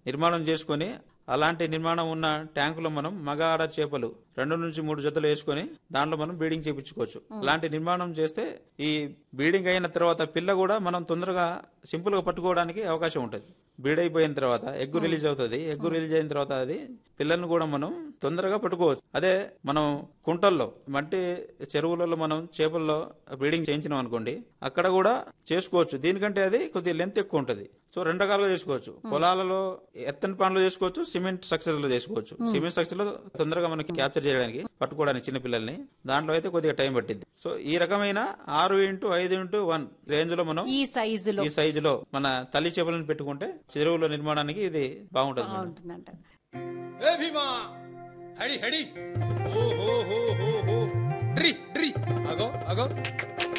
నిర్మాణం చేసుకొని అలాంటి నిర్మాణం ఉన్న ట్యాంకులో మనం మగ ఆడ చేపలు రెండు నుంచి మూడు జతలు వేసుకొని దాంట్లో మనం బ్రీడింగ్ చేయించుకోవచ్చు అలాంటి నిర్మాణం చేస్తే ఈ బ్రీడింగ్ అయిన తర్వాత పిల్ల కూడా మనం తొందరగా సింపుల్ గా పట్టుకోవడానికి అవకాశం ఉంటుంది బ్రీడ్ అయిపోయిన తర్వాత ఎగ్గు రిలీజ్ అవుతుంది ఎగ్గు రిలీజ్ అయిన తర్వాత అది పిల్లల్ని కూడా మనం తొందరగా పట్టుకోవచ్చు అదే మనం కుంటల్లో మట్టి చెరువులలో మనం చేపల్లో బ్రీడింగ్ చేయించినాం అనుకోండి అక్కడ కూడా చేసుకోవచ్చు దీనికంటే అది కొద్దిగా లెంత్ ఎక్కువ ఉంటుంది సో రెండు రకాలుగా చేసుకోవచ్చు పొలాలలో ఎత్తని పనులు చేసుకోవచ్చు సిమెంట్ స్ట్రక్చర్ లో చేసుకోవచ్చు సిమెంట్ స్ట్రక్చర్ లో తొందరగా మనకి క్యాప్చర్ చేయడానికి పట్టుకోవడానికి చిన్న పిల్లల్ని దాంట్లో అయితే కొద్దిగా టైం పట్టింది సో ఈ రకమైన ఆరు ఇంటూ ఐదు ఇంటూ వన్ రేంజ్ లో మనం ఈ సైజులో ఈ సైజులో మన తల్లి చేపలను పెట్టుకుంటే చెరువుల నిర్మాణానికి ఇది బాగుంటుంది మేడం. ఉంటుందంట ఏ భీమా హడి హడి ఓ హో హో హో హో డ్రి డ్రి అగో అగో